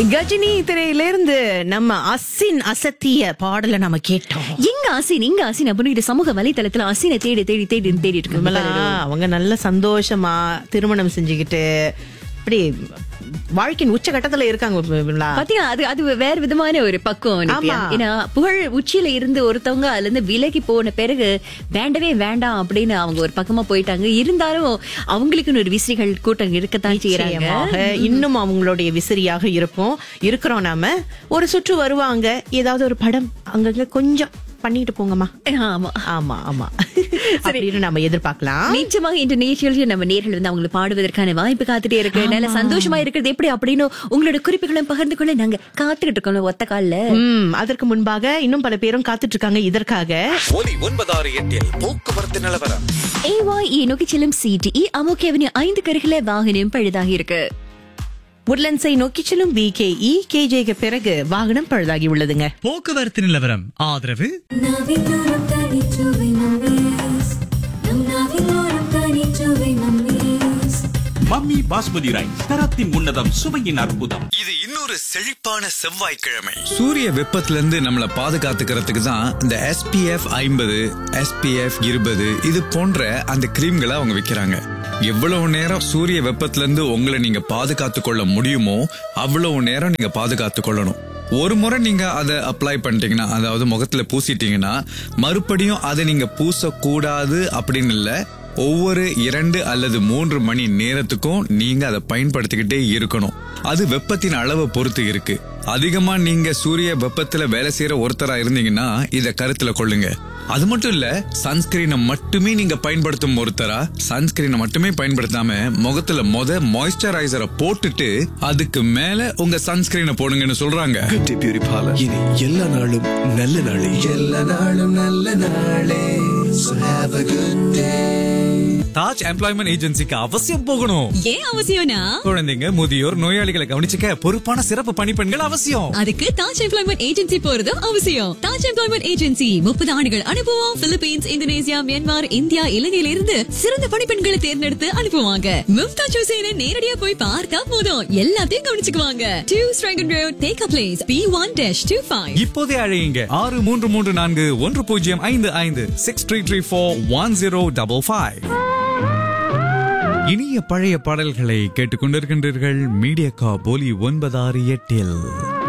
கஜினி திரையிலிருந்து நம்ம அசின் அசத்திய பாடலை நம்ம கேட்டோம் எங்க அசின் இங்க அசின் அப்படின்னு இது சமூக வலைத்தளத்துல அசினை தேடி தேடி தேடி தேடிட்டு விமலா, இருக்கு அவங்க நல்ல சந்தோஷமா திருமணம் செஞ்சுக்கிட்டு அப்படி வாழ்க்கையின் உச்சகட்டத்துல இருக்காங்க விமலா. பாத்தீங்களா அது அது வேற விதமான ஒரு பக்குவம் நித்யா. ஆமா. ஏன்னா புகழ் உச்சியில இருந்து ஒருத்தவங்க அதுல இருந்து விலகி போன பிறகு வேண்டவே வேண்டாம் அப்படின்னு அவங்க ஒரு பக்கமா போயிட்டாங்க இருந்தாலும் அவங்களுக்குன்னு ஒரு விசிறிகள் கூட்டம் இருக்கத்தான் செய்யறாங்க நிச்சயமாக. இன்னும் அவங்களுடைய விசிறியாக இருப்போம் இருக்கிறோம் நாம ஒரு சுற்று வருவாங்க ஏதாவது ஒரு படம் அங்கங்க கொஞ்சம் பண்ணிட்டு போங்கம்மா ஆமா ஆமா ஆமா அப்படின்னு நம்ம எதிர்பார்க்கலாம் நிச்சயமாக இந்த நிகழ்ச்சியில் நம்ம நேர்கள் வந்து அவங்களுக்கு பாடுவதற்கான வாய்ப்பு காத்துட்டே இருக்கு நல்ல சந்தோஷமா இருக்கிறது எப்படி அப்படின்னு உங்களோட குறிப்புகளும் பகிர்ந்து கொள்ள நாங்க காத்துக்கிட்டு இருக்கோம் ஒத்த கால்ல ம் அதற்கு முன்பாக இன்னும் பல பேரும் காத்துட்டு இருக்காங்க இதற்காக ஒலி ஒன்பதாறு எட்டில் போக்குவரத்து நிலவரம் ஏஒய் நோக்கி செல்லும் சிடிஇ அமோகேவனி ஐந்து கருகில வாகனம் பழுதாகி இருக்கு உட்லண்ட்ஸை நோக்கி செல்லும் விகேஇ கேஜேக்கு பிறகு வாகனம் பழுதாகி உள்ளதுங்க போக்குவரத்து நிலவரம் ஆதரவு நாவிலோரம் தனிச்சுவை மம்மீஸ் நம் நாவிலோரம் தனிச்சுவை மம்மீஸ் மம்மி பாஸ்மதி ரைஸ் தரத்தின் உன்னதம் சுவையின் அற்புதம் இது இன்னொரு செழிப்பான செவ்வாய்க்கிழமை சூரிய வெப்பத்துல இருந்து நம்மளை பாதுகாத்துக்கிறதுக்கு தான் இந்த SPF ஐம்பது SPF இருபது இது போன்ற அந்த கிரீம்களை அவங்க விக்கிறாங்க எவ்வளவு நேரம் சூரிய வெப்பத்துல இருந்து உங்களை நீங்க பாதுகாத்து கொள்ள முடியுமோ அவ்வளவு நேரம் நீங்க பாதுகாத்து கொள்ளணும் ஒரு முறை நீங்க அதை அப்ளை பண்ணிட்டீங்கன்னா அதாவது முகத்துல பூசிட்டீங்கன்னா மறுபடியும் அதை நீங்க பூசக்கூடாது அப்படின்னு இல்ல ஒவ்வொரு இரண்டு அல்லது மூன்று மணி நேரத்துக்கும் நீங்க அதை பயன்படுத்திக்கிட்டே இருக்கணும் அது வெப்பத்தின் அளவை பொறுத்து இருக்கு அதிகமா நீங்க சூரிய வெப்பத்துல வேலை செய்யற ஒருத்தரா இருந்தீங்கன்னா இத கருத்துல கொள்ளுங்க அது மட்டும் இல்ல சன்ஸ்கிரீனை மட்டுமே நீங்க பயன்படுத்தும் ஒருத்தரா சன்ஸ்கிரீனை மட்டுமே பயன்படுத்தாம முகத்துல மொத மாய்ஸ்சரைசரை போட்டுட்டு அதுக்கு மேல உங்க சன்ஸ்கிரீனை போடுங்கன்னு சொல்றாங்க குட்டி பியூரி பார்லர் இனி எல்லா நாளும் நல்ல நாளே எல்லா நாளும் நல்ல நாளே So have a good day. Taj employment ஏஜென்சிக்கு அவசியம் போகணும் ஏன் அவசியம்னா குழந்தைங்க முதியோர் நோயாளிகளை கவனிச்சுக்க பொறுப்பான சிறப்பு பணிப்பெண்கள் அவசியம் அதுக்கு தாஜ் எம்ப்ளாய்மெண்ட் ஏஜென்சி போறதும் அவசியம் தாஜ் எம்ப்ளாய்மெண்ட் ஏஜென்சி முப்பது ஆண்டுகள் அனுபவம் பிலிப்பீன்ஸ் இந்தோனேசியா மியான்மர் இந்தியா இலங்கையில இருந்து சிறந்த பணிப்பெண்களை தேர்ந்தெடுத்து அனுப்புவாங்க மும்தாஜ் ஹுசேனை நேரடியா போய் பார்த்தா போதும் எல்லாத்தையும் கவனிச்சுக்குவாங்க two Strachan road take a place B one dash two five இப்போதே அழையுங்க ஆறு மூன்று மூன்று நான்கு ஒன்று பூஜ்ஜியம் ஐந்து ஐந்து six three three four one zero double five இனிய பழைய பாடல்களை கேட்டுக்கொண்டிருக்கின்றீர்கள் மீடியா கா போலி ஒன்பதாறு எட்டில்